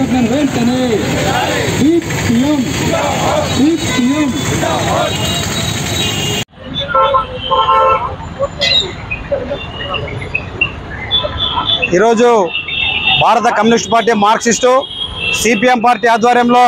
పెట్టిన వెంటనే CPM CPM ఈరోజు భారత communist party Marxist CPM party ఆధ్వర్యంలో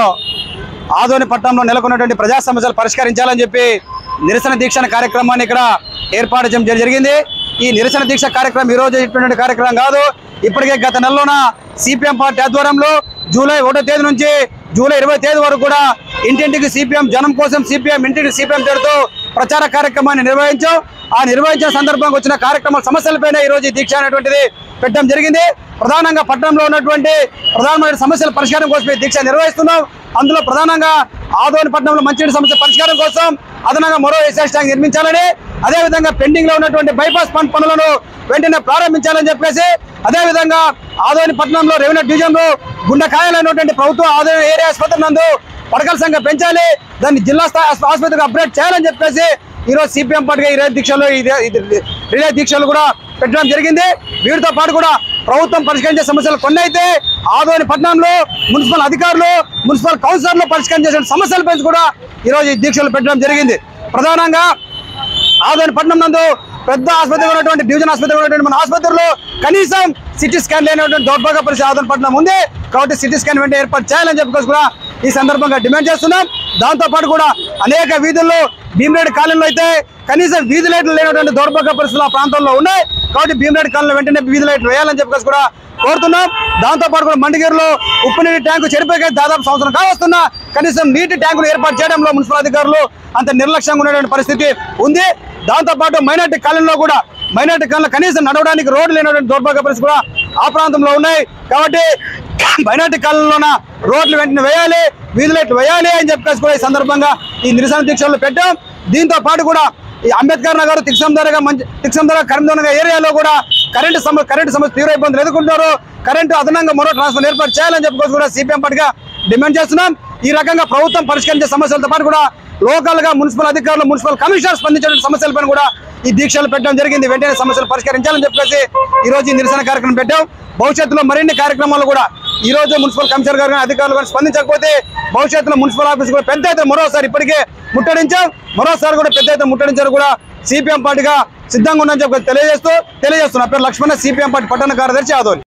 ఆదోని పట్టణంలో నెలకొన్నటువంటి ప్రజా సమస్యలు పరిష్కరించాలని చెప్పి నిరసన దీక్ష కార్యక్రమాన్ని ఇక్కడ ఏర్పాటు చేయడం జరిగింది ఈ నిరసన దీక్ష కార్యక్రమం ఈ రోజు ఇటువంటి కార్యక్రమం కాదు ఇప్పటికే గత నెలలోన సిపిఎం పార్టీ ఆధ్వర్యంలో జూలై ఒకటో తేదీ నుంచి జూలై ఇరవై తేదీ వరకు కూడా ఇంటింటికి సిపిఎం జనం కోసం సిపిఎం ఇంటింటికి సిపిఎం పేరుతో ప్రచార కార్యక్రమాన్ని నిర్వహించాం ఆ నిర్వహించిన సందర్భంగా వచ్చిన కార్యక్రమాల సమస్యలపైన ఈ రోజు ఈ దీక్ష అనేటువంటిది పెట్టడం జరిగింది ప్రధానంగా పట్టణంలో ఉన్నటువంటి ప్రధానమైన సమస్యల పరిష్కారం కోసం ఈ దీక్ష నిర్వహిస్తున్నాం అందులో ప్రధానంగా ఆదోని పట్టణంలో మంచినీటి సమస్య పరిష్కారం కోసం అదనంగా మరో ఎస్ఎస్ ట్యాంక్ నిర్మించాలని అదేవిధంగా పెండింగ్ లో ఉన్నటువంటి బైపాస్ పంప్ పనులను వెంటనే ప్రారంభించాలని చెప్పేసి అదేవిధంగా ఆదోని పట్టణంలో రెవెన్యూ డివిజన్ లో గుండెకాయలైనటువంటి ప్రభుత్వ ఆదోని ఏరియా ఆసుపత్రి నందు పడకల సంఖ్య పెంచాలి దాన్ని జిల్లా స్థాయి ఆస్- ఆసుపత్రికి అప్గ్రేడ్ చేయాలని చెప్పేసి ఈ రోజు సిపిఎం పార్టీగా ఈ రిలే దీక్షలు ఈ రి- ఇది రిలే దీక్షలు కూడా పెట్టడం జరిగింది వీటితో పాటు కూడా ప్రభుత్వం పరిష్కరించే సమస్యలు కొన్ని అయితే ఆదోని పట్టణంలో మున్సిపల్ అధికారులు మున్సిపల్ కౌన్సిలర్లు పరిష్కరించే సమస్యల పైన కూడా ఈ రోజు ఈ దీక్షలు పెట్టడం జరిగింది ప్రధానంగా ఆదోని పట్టణం నందు పెద్ద ఆసుపత్రి ఉన్నటువంటి డివిజన్ ఆసుపత్రి ఉన్నటువంటి మన ఆసుపత్రిలో కనీసం సిటీ స్కాన్ లేనటువంటి దౌర్భాగ్య పరిస్థితి ఆదోని పట్టణం ఉంది కాబట్టి సిటీ స్కాన్ వెంటనే ఏర్పాటు చేయాలని చెప్పేసి కూడా ఈ సందర్భంగా డిమాండ్ చేస్తున్నాం దాంతో పాటు కూడా అనేక వీధుల్లో భీమిరెడ్డి కాలనీలో అయితే కనీసం వీధి లైట్లు లేనటువంటి దౌర్భాగ్య పరిస్థితులు ఆ ప్రాంతంలో ఉన్నాయి కాబట్టి భీమిరెడ్డి కాలనీలో వెంటనే వీధి లైట్లు వేయాలని చెప్పేసి కూడా కోరుతున్నాం దాంతో పాటు కూడా మండిగిరిలో ఉప్పు నీటి ట్యాంకు చెడిపోయి దాదాపు సంవత్సరం కావస్తున్నా కనీసం నీటి ట్యాంకులు ఏర్పాటు చేయడంలో మున్సిపల్ అధికారులు అంత నిర్లక్ష్యంగా ఉన్నటువంటి పరిస్థితి ఉంది దాంతో పాటు మైనార్టీ కాలనీలో కూడా మైనార్టీ కాలనీలో కనీసం నడవడానికి రోడ్డు లేనటువంటి దౌర్భాగ్య పరిస్థితి కూడా ఆ ప్రాంతంలో ఉన్నాయి కాబట్టి మైనార్టీ కాలనీలోన రోడ్లు వెంటనే వేయాలి వీధి లైట్లు వేయాలి అని చెప్పేసి కూడా ఈ సందర్భంగా ఈ నిరసన దీక్షలు పెట్టాం దీంతో పాటు కూడా ఈ అంబేద్కర్ నగర్ తిక్సందరగా మంచి తిక్సందర కరీంనగర్ ఏరియాలో కూడా కరెంటు సమస్య కరెంటు సమస్య తీవ్ర ఇబ్బందులు ఎదుర్కొంటారు కరెంటు అదనంగా మరో ట్రాన్స్ఫర్ ఏర్పాటు చేయాలని చెప్పుకోవచ్చు కూడా సిపిఎం పార్టీగా డిమాండ్ చేస్తున్నాం ఈ రకంగా ప్రభుత్వం పరిష్కరించే సమస్యలతో పాటు కూడా లోకల్ గా మున్సిపల్ అధికారులు మున్సిపల్ కమిషనర్ స్పందించిన సమస్యలపైన కూడా ఈ దీక్షలు పెట్టడం జరిగింది వెంటనే సమస్యలు పరిష్కరించాలని చెప్పేసి ఈ రోజు ఈ నిరసన కార్యక్రమం పెట్టాం భవిష్యత్తులో మరిన్ని కార్యక్రమాలు కూడా ఈ రోజు మున్సిపల్ కమిషనర్ గారు కానీ అధికారులు కానీ స్పందించకపోతే భవిష్యత్తులో మున్సిపల్ ఆఫీస్ కూడా పెద్ద ఎత్తున మరోసారి ఇప్పటికే ముట్టడించాం మరోసారి కూడా పెద్ద ఎత్తున ముట్టడించారు కూడా సిపిఎం పార్టీగా సిద్ధంగా ఉందని చెప్పి తెలియజేస్తూ తెలియజేస్తున్నా పేరు లక్ష్మణ సిపిఎం పార్టీ పట్టణ కార్యదర్శి ఆదోని